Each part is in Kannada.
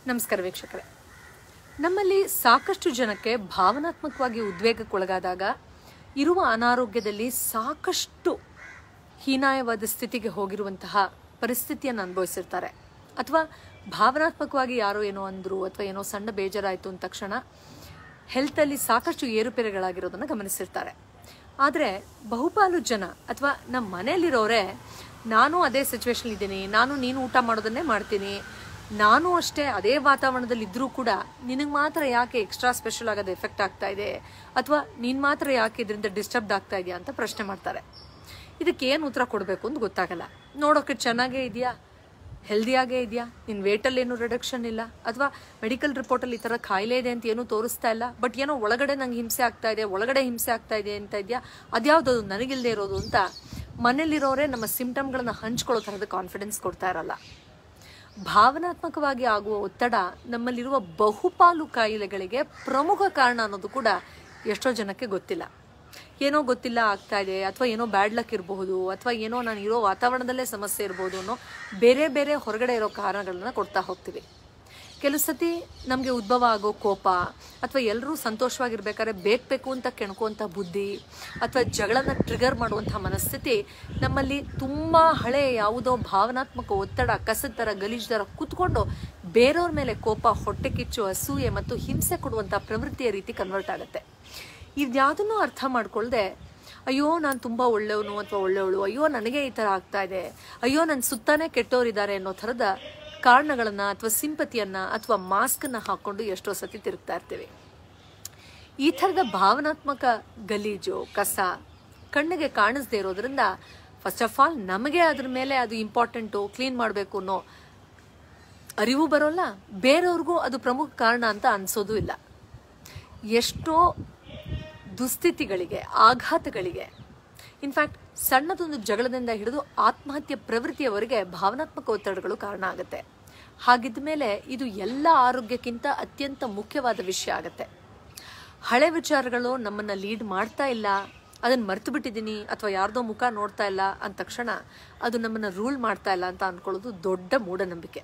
ನಮಸ್ಕಾರ ವೀಕ್ಷಕರೇ ನಮ್ಮಲ್ಲಿ ಸಾಕಷ್ಟು ಜನಕ್ಕೆ ಭಾವನಾತ್ಮಕವಾಗಿ ಉದ್ವೇಗಕ್ಕೊಳಗಾದಾಗ ಇರುವ ಅನಾರೋಗ್ಯದಲ್ಲಿ ಸಾಕಷ್ಟು ಹೀನಾಯವಾದ ಸ್ಥಿತಿಗೆ ಹೋಗಿರುವಂತಹ ಪರಿಸ್ಥಿತಿಯನ್ನು ಅನುಭವಿಸಿರ್ತಾರೆ ಅಥವಾ ಭಾವನಾತ್ಮಕವಾಗಿ ಯಾರೋ ಏನೋ ಅಂದರು ಅಥವಾ ಏನೋ ಸಣ್ಣ ಬೇಜಾರಾಯಿತು ಅಂದ ತಕ್ಷಣ ಹೆಲ್ತಲ್ಲಿ ಸಾಕಷ್ಟು ಏರುಪೇರುಗಳಾಗಿರೋದನ್ನು ಗಮನಿಸಿರ್ತಾರೆ ಆದರೆ ಬಹುಪಾಲು ಜನ ಅಥವಾ ನಮ್ಮ ಮನೆಯಲ್ಲಿರೋರೆ ನಾನು ಅದೇ ಸಿಚುವೇಶನ್ ಇದ್ದೀನಿ ನಾನು ನೀನು ಊಟ ಮಾಡೋದನ್ನೇ ಮಾಡ್ತೀನಿ ನಾನು ಅಷ್ಟೇ ಅದೇ ವಾತಾವರಣದಲ್ಲಿ ಇದ್ರೂ ಕೂಡ ನಿನಗೆ ಮಾತ್ರ ಯಾಕೆ ಎಕ್ಸ್ಟ್ರಾ ಸ್ಪೆಷಲ್ ಆಗೋದು ಎಫೆಕ್ಟ್ ಆಗ್ತಾ ಇದೆ ಅಥವಾ ನೀನು ಮಾತ್ರ ಯಾಕೆ ಇದರಿಂದ ಡಿಸ್ಟರ್ಬ್ಡ್ ಆಗ್ತಾ ಇದೆಯಾ ಅಂತ ಪ್ರಶ್ನೆ ಮಾಡ್ತಾರೆ ಇದಕ್ಕೆ ಏನು ಉತ್ತರ ಕೊಡಬೇಕು ಅಂತ ಗೊತ್ತಾಗಲ್ಲ ನೋಡೋಕೆ ಚೆನ್ನಾಗೇ ಇದೆಯಾ ಹೆಲ್ದಿಯಾಗೇ ಇದೆಯಾ ನಿನ್ನ ವೇಟಲ್ಲಿ ಏನು ರಿಡಕ್ಷನ್ ಇಲ್ಲ ಅಥವಾ ಮೆಡಿಕಲ್ ರಿಪೋರ್ಟಲ್ಲಿ ಈ ಥರ ಕಾಯಿಲೆ ಇದೆ ಅಂತ ಏನೂ ತೋರಿಸ್ತಾ ಇಲ್ಲ ಬಟ್ ಏನೋ ಒಳಗಡೆ ನಂಗೆ ಹಿಂಸೆ ಆಗ್ತಾ ಇದೆ ಒಳಗಡೆ ಹಿಂಸೆ ಆಗ್ತಾ ಇದೆ ಅಂತ ಇದೆಯಾ ಅದ್ಯಾವುದು ನನಗಿಲ್ಲದೆ ಇರೋದು ಅಂತ ಮನೇಲಿರೋರೇ ನಮ್ಮ ಸಿಂಪ್ಟಮ್ಗಳನ್ನ ಹಂಚ್ಕೊಳ್ಳೋ ಥರದ ಕಾನ್ಫಿಡೆನ್ಸ್ ಕೊಡ್ತಾ ಇರಲ್ಲ ಭಾವನಾತ್ಮಕವಾಗಿ ಆಗುವ ಒತ್ತಡ ನಮ್ಮಲ್ಲಿರುವ ಬಹುಪಾಲು ಕಾಯಿಲೆಗಳಿಗೆ ಪ್ರಮುಖ ಕಾರಣ ಅನ್ನೋದು ಕೂಡ ಎಷ್ಟೋ ಜನಕ್ಕೆ ಗೊತ್ತಿಲ್ಲ ಏನೋ ಗೊತ್ತಿಲ್ಲ ಆಗ್ತಾ ಇದೆ ಅಥವಾ ಏನೋ ಬ್ಯಾಡ್ ಲಕ್ ಇರಬಹುದು ಅಥವಾ ಏನೋ ನಾನು ಇರೋ ವಾತಾವರಣದಲ್ಲೇ ಸಮಸ್ಯೆ ಇರ್ಬೋದು ಅನ್ನೋ ಬೇರೆ ಬೇರೆ ಹೊರಗಡೆ ಇರೋ ಕಾರಣಗಳನ್ನ ಕೊಡ್ತಾ ಹೋಗ್ತೀವಿ ಕೆಲವು ಸತಿ ನಮಗೆ ಉದ್ಭವ ಆಗೋ ಕೋಪ ಅಥವಾ ಎಲ್ಲರೂ ಸಂತೋಷವಾಗಿರ್ಬೇಕಾದ್ರೆ ಬೇಕು ಅಂತ ಕೆಣ್ಕುವಂಥ ಬುದ್ಧಿ ಅಥವಾ ಜಗಳನ ಟ್ರಿಗರ್ ಮಾಡುವಂಥ ಮನಸ್ಥಿತಿ ನಮ್ಮಲ್ಲಿ ತುಂಬ ಹಳೆ ಯಾವುದೋ ಭಾವನಾತ್ಮಕ ಒತ್ತಡ ಕಸದ ಥರ ಗಲೀಜ್ ಥರ ಕೂತ್ಕೊಂಡು ಬೇರೆಯವ್ರ ಮೇಲೆ ಕೋಪ ಹೊಟ್ಟೆ ಕಿಚ್ಚು ಅಸೂಯೆ ಮತ್ತು ಹಿಂಸೆ ಕೊಡುವಂಥ ಪ್ರವೃತ್ತಿಯ ರೀತಿ ಕನ್ವರ್ಟ್ ಆಗುತ್ತೆ ಇದ್ಯಾವುದನ್ನು ಅರ್ಥ ಮಾಡ್ಕೊಳ್ದೆ ಅಯ್ಯೋ ನಾನು ತುಂಬ ಒಳ್ಳೆಯವನು ಅಥವಾ ಒಳ್ಳೆಯವಳು ಅಯ್ಯೋ ನನಗೆ ಈ ಥರ ಆಗ್ತಾ ಇದೆ ಅಯ್ಯೋ ನನ್ನ ಸುತ್ತಾನೇ ಕೆಟ್ಟವರಿದ್ದಾರೆ ಅನ್ನೋ ಥರದ ಕಾರಣಗಳನ್ನು ಅಥವಾ ಸಿಂಪತಿಯನ್ನು ಅಥವಾ ಮಾಸ್ಕನ್ನು ಹಾಕ್ಕೊಂಡು ಎಷ್ಟೋ ಸತಿ ತಿರುಗ್ತಾ ಇರ್ತೀವಿ ಈ ಥರದ ಭಾವನಾತ್ಮಕ ಗಲೀಜು ಕಸ ಕಣ್ಣಿಗೆ ಕಾಣಿಸ್ದೇ ಇರೋದ್ರಿಂದ ಫಸ್ಟ್ ಆಫ್ ಆಲ್ ನಮಗೆ ಅದ್ರ ಮೇಲೆ ಅದು ಇಂಪಾರ್ಟೆಂಟು ಕ್ಲೀನ್ ಮಾಡಬೇಕು ಅನ್ನೋ ಅರಿವು ಬರೋಲ್ಲ ಬೇರೆಯವ್ರಿಗೂ ಅದು ಪ್ರಮುಖ ಕಾರಣ ಅಂತ ಅನ್ಸೋದು ಇಲ್ಲ ಎಷ್ಟೋ ದುಸ್ಥಿತಿಗಳಿಗೆ ಆಘಾತಗಳಿಗೆ ಇನ್ಫ್ಯಾಕ್ಟ್ ಸಣ್ಣದೊಂದು ಜಗಳದಿಂದ ಹಿಡಿದು ಆತ್ಮಹತ್ಯೆ ಪ್ರವೃತ್ತಿಯವರೆಗೆ ಭಾವನಾತ್ಮಕ ಒತ್ತಡಗಳು ಕಾರಣ ಆಗುತ್ತೆ ಹಾಗಿದ್ದ ಮೇಲೆ ಇದು ಎಲ್ಲ ಆರೋಗ್ಯಕ್ಕಿಂತ ಅತ್ಯಂತ ಮುಖ್ಯವಾದ ವಿಷಯ ಆಗುತ್ತೆ ಹಳೆ ವಿಚಾರಗಳು ನಮ್ಮನ್ನ ಲೀಡ್ ಮಾಡ್ತಾ ಇಲ್ಲ ಅದನ್ನು ಮರ್ತು ಬಿಟ್ಟಿದ್ದೀನಿ ಅಥವಾ ಯಾರ್ದೋ ಮುಖ ನೋಡ್ತಾ ಇಲ್ಲ ಅಂದ ತಕ್ಷಣ ಅದು ನಮ್ಮನ್ನು ರೂಲ್ ಮಾಡ್ತಾ ಇಲ್ಲ ಅಂತ ಅನ್ಕೊಳ್ಳೋದು ದೊಡ್ಡ ಮೂಢನಂಬಿಕೆ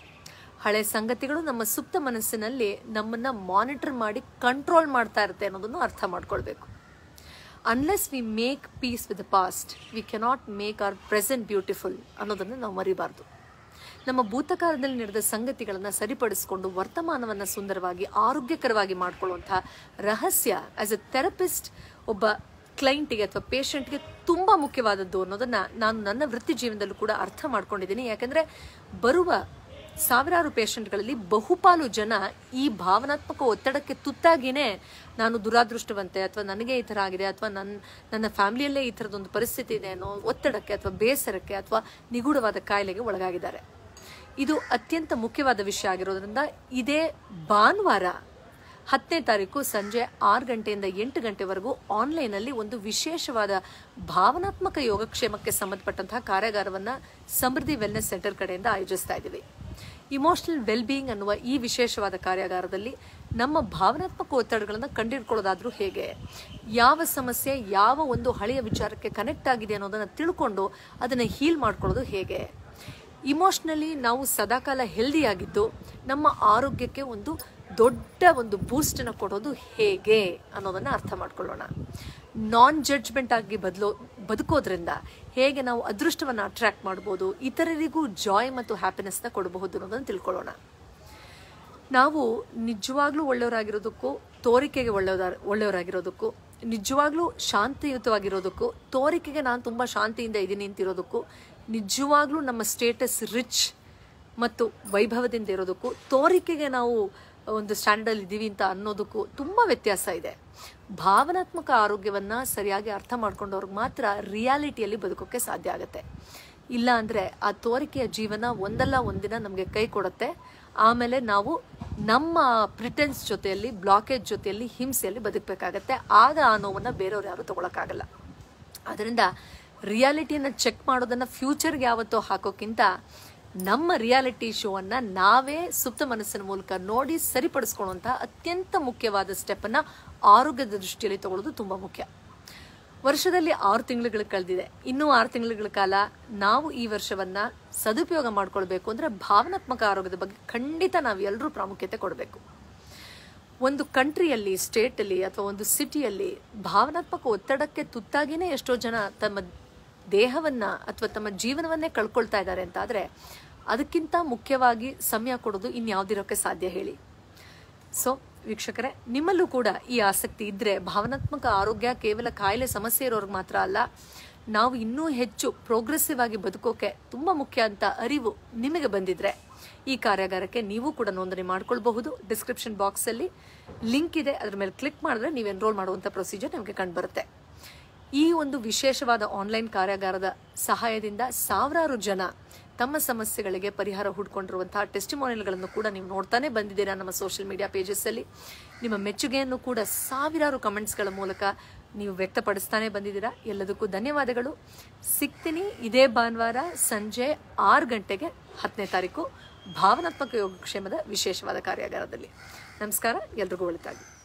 ಹಳೆ ಸಂಗತಿಗಳು ನಮ್ಮ ಸುಪ್ತ ಮನಸ್ಸಿನಲ್ಲಿ ನಮ್ಮನ್ನ ಮಾನಿಟರ್ ಮಾಡಿ ಕಂಟ್ರೋಲ್ ಮಾಡ್ತಾ ಇರುತ್ತೆ ಅನ್ನೋದನ್ನು ಅರ್ಥ ಮಾಡ್ಕೊಳ್ಬೇಕು unless we make peace with the past we cannot make our present beautiful ಅನ್ನೋದನ್ನು ನಾವು ಮರಿಬಾರ್ದು ನಮ್ಮ ಭೂತಕಾಲದಲ್ಲಿ ನಡೆದ ಸಂಗತಿಗಳನ್ನು ಸರಿಪಡಿಸಿಕೊಂಡು ವರ್ತಮಾನವನ್ನು ಸುಂದರವಾಗಿ ಆರೋಗ್ಯಕರವಾಗಿ ಮಾಡ್ಕೊಳ್ಳುವಂಥ ರಹಸ್ಯ ಆಸ್ ಎ ಥೆರಪಿಸ್ಟ್ ಒಬ್ಬ ಕ್ಲೈಂಟಿಗೆ ಅಥವಾ ಪೇಷಂಟ್ಗೆ ತುಂಬ ಮುಖ್ಯವಾದದ್ದು ಅನ್ನೋದನ್ನು ನಾನು ನನ್ನ ವೃತ್ತಿ ಜೀವನದಲ್ಲೂ ಕೂಡ ಅರ್ಥ ಮಾಡ್ಕೊಂಡಿದ್ದೀನಿ ಯಾಕೆಂದರೆ ಬರುವ ಸಾವಿರಾರು ಪೇಷಂಟ್ಗಳಲ್ಲಿ ಬಹುಪಾಲು ಜನ ಈ ಭಾವನಾತ್ಮಕ ಒತ್ತಡಕ್ಕೆ ತುತ್ತಾಗಿನೇ ನಾನು ದುರಾದೃಷ್ಟವಂತೆ ಅಥವಾ ನನಗೆ ಈ ಥರ ಆಗಿದೆ ಅಥವಾ ನನ್ನ ನನ್ನ ಫ್ಯಾಮಿಲಿಯಲ್ಲೇ ಈ ಥರದೊಂದು ಪರಿಸ್ಥಿತಿ ಇದೆ ಅನ್ನೋ ಒತ್ತಡಕ್ಕೆ ಅಥವಾ ಬೇಸರಕ್ಕೆ ಅಥವಾ ನಿಗೂಢವಾದ ಕಾಯಿಲೆಗೆ ಒಳಗಾಗಿದ್ದಾರೆ ಇದು ಅತ್ಯಂತ ಮುಖ್ಯವಾದ ವಿಷಯ ಆಗಿರೋದ್ರಿಂದ ಇದೇ ಭಾನುವಾರ ಹತ್ತನೇ ತಾರೀಕು ಸಂಜೆ ಆರು ಗಂಟೆಯಿಂದ ಎಂಟು ಗಂಟೆವರೆಗೂ ಆನ್ಲೈನಲ್ಲಿ ಒಂದು ವಿಶೇಷವಾದ ಭಾವನಾತ್ಮಕ ಯೋಗಕ್ಷೇಮಕ್ಕೆ ಸಂಬಂಧಪಟ್ಟಂತಹ ಕಾರ್ಯಾಗಾರವನ್ನು ಸಮೃದ್ಧಿ ವೆಲ್ನೆಸ್ ಸೆಂಟರ್ ಕಡೆಯಿಂದ ಆಯೋಜಿಸ್ತಾ ಇದ್ದೀವಿ ಇಮೋಷನಲ್ ವೆಲ್ಬೀಯಿಂಗ್ ಅನ್ನುವ ಈ ವಿಶೇಷವಾದ ಕಾರ್ಯಾಗಾರದಲ್ಲಿ ನಮ್ಮ ಭಾವನಾತ್ಮಕ ಒತ್ತಡಗಳನ್ನು ಕಂಡಿಡ್ಕೊಳ್ಳೋದಾದ್ರೂ ಹೇಗೆ ಯಾವ ಸಮಸ್ಯೆ ಯಾವ ಒಂದು ಹಳೆಯ ವಿಚಾರಕ್ಕೆ ಕನೆಕ್ಟ್ ಆಗಿದೆ ಅನ್ನೋದನ್ನು ತಿಳ್ಕೊಂಡು ಅದನ್ನು ಹೀಲ್ ಮಾಡ್ಕೊಳ್ಳೋದು ಹೇಗೆ ಇಮೋಷ್ನಲಿ ನಾವು ಸದಾಕಾಲ ಹೆಲ್ದಿಯಾಗಿದ್ದು ನಮ್ಮ ಆರೋಗ್ಯಕ್ಕೆ ಒಂದು ದೊಡ್ಡ ಒಂದು ಬೂಸ್ಟನ್ನು ಕೊಡೋದು ಹೇಗೆ ಅನ್ನೋದನ್ನು ಅರ್ಥ ಮಾಡ್ಕೊಳ್ಳೋಣ ನಾನ್ ಜಡ್ಜ್ಮೆಂಟ್ ಆಗಿ ಬದಲೋ ಬದುಕೋದ್ರಿಂದ ಹೇಗೆ ನಾವು ಅದೃಷ್ಟವನ್ನು ಅಟ್ರಾಕ್ಟ್ ಮಾಡ್ಬೋದು ಇತರರಿಗೂ ಜಾಯ್ ಮತ್ತು ಹ್ಯಾಪಿನೆಸ್ನ ಕೊಡಬಹುದು ಅನ್ನೋದನ್ನು ತಿಳ್ಕೊಳ್ಳೋಣ ನಾವು ನಿಜವಾಗ್ಲೂ ಒಳ್ಳೆಯವರಾಗಿರೋದಕ್ಕೂ ತೋರಿಕೆಗೆ ಒಳ್ಳೆಯದ ಒಳ್ಳೆಯವರಾಗಿರೋದಕ್ಕೂ ನಿಜವಾಗ್ಲೂ ಶಾಂತಿಯುತವಾಗಿರೋದಕ್ಕೂ ತೋರಿಕೆಗೆ ನಾನು ತುಂಬ ಶಾಂತಿಯಿಂದ ಇದ್ದೀನಿ ಅಂತಿರೋದಕ್ಕೂ ನಿಜವಾಗ್ಲೂ ನಮ್ಮ ಸ್ಟೇಟಸ್ ರಿಚ್ ಮತ್ತು ವೈಭವದಿಂದ ಇರೋದಕ್ಕೂ ತೋರಿಕೆಗೆ ನಾವು ಒಂದು ಸ್ಟ್ಯಾಂಡರ್ಡಲ್ಲಿ ಇದ್ದೀವಿ ಅಂತ ಅನ್ನೋದಕ್ಕೂ ತುಂಬ ವ್ಯತ್ಯಾಸ ಇದೆ ಭಾವನಾತ್ಮಕ ಆರೋಗ್ಯವನ್ನು ಸರಿಯಾಗಿ ಅರ್ಥ ಮಾಡ್ಕೊಂಡವ್ರಿಗೆ ಮಾತ್ರ ರಿಯಾಲಿಟಿಯಲ್ಲಿ ಬದುಕೋಕ್ಕೆ ಸಾಧ್ಯ ಆಗುತ್ತೆ ಇಲ್ಲ ಅಂದರೆ ಆ ತೋರಿಕೆಯ ಜೀವನ ಒಂದಲ್ಲ ಒಂದಿನ ನಮಗೆ ಕೈ ಕೊಡುತ್ತೆ ಆಮೇಲೆ ನಾವು ನಮ್ಮ ಪ್ರಿಟೆನ್ಸ್ ಜೊತೆಯಲ್ಲಿ ಬ್ಲಾಕೇಜ್ ಜೊತೆಯಲ್ಲಿ ಹಿಂಸೆಯಲ್ಲಿ ಬದುಕಬೇಕಾಗತ್ತೆ ಆಗ ಆ ನೋವನ್ನು ಬೇರೆಯವ್ರು ಯಾರು ತಗೊಳಕ್ಕಾಗಲ್ಲ ಅದರಿಂದ ರಿಯಾಲಿಟಿಯನ್ನು ಚೆಕ್ ಮಾಡೋದನ್ನು ಫ್ಯೂಚರ್ಗೆ ಯಾವತ್ತೋ ಹಾಕೋಕ್ಕಿಂತ ನಮ್ಮ ರಿಯಾಲಿಟಿ ಶೋವನ್ನು ನಾವೇ ಸುಪ್ತ ಮನಸ್ಸಿನ ಮೂಲಕ ನೋಡಿ ಸರಿಪಡಿಸ್ಕೊಳ್ಳುವಂಥ ಅತ್ಯಂತ ಮುಖ್ಯವಾದ ಸ್ಟೆಪ್ಪನ್ನು ಆರೋಗ್ಯದ ದೃಷ್ಟಿಯಲ್ಲಿ ತಗೊಳ್ಳೋದು ತುಂಬ ಮುಖ್ಯ ವರ್ಷದಲ್ಲಿ ಆರು ತಿಂಗಳುಗಳು ಕಳೆದಿದೆ ಇನ್ನೂ ಆರು ತಿಂಗಳುಗಳ ಕಾಲ ನಾವು ಈ ವರ್ಷವನ್ನ ಸದುಪಯೋಗ ಮಾಡ್ಕೊಳ್ಬೇಕು ಅಂದ್ರೆ ಭಾವನಾತ್ಮಕ ಆರೋಗ್ಯದ ಬಗ್ಗೆ ಖಂಡಿತ ನಾವು ಎಲ್ಲರೂ ಪ್ರಾಮುಖ್ಯತೆ ಕೊಡಬೇಕು ಒಂದು ಕಂಟ್ರಿಯಲ್ಲಿ ಸ್ಟೇಟಲ್ಲಿ ಅಥವಾ ಒಂದು ಸಿಟಿಯಲ್ಲಿ ಭಾವನಾತ್ಮಕ ಒತ್ತಡಕ್ಕೆ ತುತ್ತಾಗಿನೇ ಎಷ್ಟೋ ಜನ ತಮ್ಮ ದೇಹವನ್ನ ಅಥವಾ ತಮ್ಮ ಜೀವನವನ್ನೇ ಕಳ್ಕೊಳ್ತಾ ಇದ್ದಾರೆ ಅಂತಾದ್ರೆ ಅದಕ್ಕಿಂತ ಮುಖ್ಯವಾಗಿ ಸಮಯ ಕೊಡೋದು ಇನ್ಯಾವ್ದಿರೋಕ್ಕೆ ಸಾಧ್ಯ ಹೇಳಿ ಸೊ ವೀಕ್ಷಕರೇ ನಿಮ್ಮಲ್ಲೂ ಕೂಡ ಈ ಆಸಕ್ತಿ ಇದ್ರೆ ಭಾವನಾತ್ಮಕ ಆರೋಗ್ಯ ಕೇವಲ ಕಾಯಿಲೆ ಸಮಸ್ಯೆ ಇರೋರ್ಗೆ ಮಾತ್ರ ಅಲ್ಲ ನಾವು ಇನ್ನೂ ಹೆಚ್ಚು ಪ್ರೋಗ್ರೆಸಿವ್ ಆಗಿ ಬದುಕೋಕೆ ತುಂಬಾ ಮುಖ್ಯ ಅಂತ ಅರಿವು ನಿಮಗೆ ಬಂದಿದ್ರೆ ಈ ಕಾರ್ಯಾಗಾರಕ್ಕೆ ನೀವು ಕೂಡ ನೋಂದಣಿ ಮಾಡ್ಕೊಳ್ಬಹುದು ಡಿಸ್ಕ್ರಿಪ್ಷನ್ ಬಾಕ್ಸ್ ಅಲ್ಲಿ ಲಿಂಕ್ ಇದೆ ಅದ್ರ ಮೇಲೆ ಕ್ಲಿಕ್ ಮಾಡಿದ್ರೆ ನೀವು ಎನ್ರೋಲ್ ಮಾಡುವಂತ ಪ್ರೊಸೀಜರ್ ನಿಮಗೆ ಕಂಡುಬರುತ್ತೆ ಈ ಒಂದು ವಿಶೇಷವಾದ ಆನ್ಲೈನ್ ಕಾರ್ಯಾಗಾರದ ಸಹಾಯದಿಂದ ಸಾವಿರಾರು ಜನ ತಮ್ಮ ಸಮಸ್ಯೆಗಳಿಗೆ ಪರಿಹಾರ ಹುಡ್ಕೊಂಡಿರುವಂತಹ ಟೆಸ್ಟಿಮೋನಿಯಲ್ಗಳನ್ನು ಕೂಡ ನೀವು ನೋಡ್ತಾನೆ ಬಂದಿದ್ದೀರಾ ನಮ್ಮ ಸೋಷಿಯಲ್ ಮೀಡಿಯಾ ಪೇಜಸ್ ಅಲ್ಲಿ ನಿಮ್ಮ ಮೆಚ್ಚುಗೆಯನ್ನು ಕೂಡ ಸಾವಿರಾರು ಕಮೆಂಟ್ಸ್ಗಳ ಮೂಲಕ ನೀವು ವ್ಯಕ್ತಪಡಿಸ್ತಾನೆ ಬಂದಿದ್ದೀರಾ ಎಲ್ಲದಕ್ಕೂ ಧನ್ಯವಾದಗಳು ಸಿಗ್ತೀನಿ ಇದೇ ಭಾನುವಾರ ಸಂಜೆ ಆರು ಗಂಟೆಗೆ ಹತ್ತನೇ ತಾರೀಕು ಭಾವನಾತ್ಮಕ ಯೋಗಕ್ಷೇಮದ ವಿಶೇಷವಾದ ಕಾರ್ಯಾಗಾರದಲ್ಲಿ ನಮಸ್ಕಾರ ಎಲ್ರಿಗೂ ಒಳಿತಾಗಿ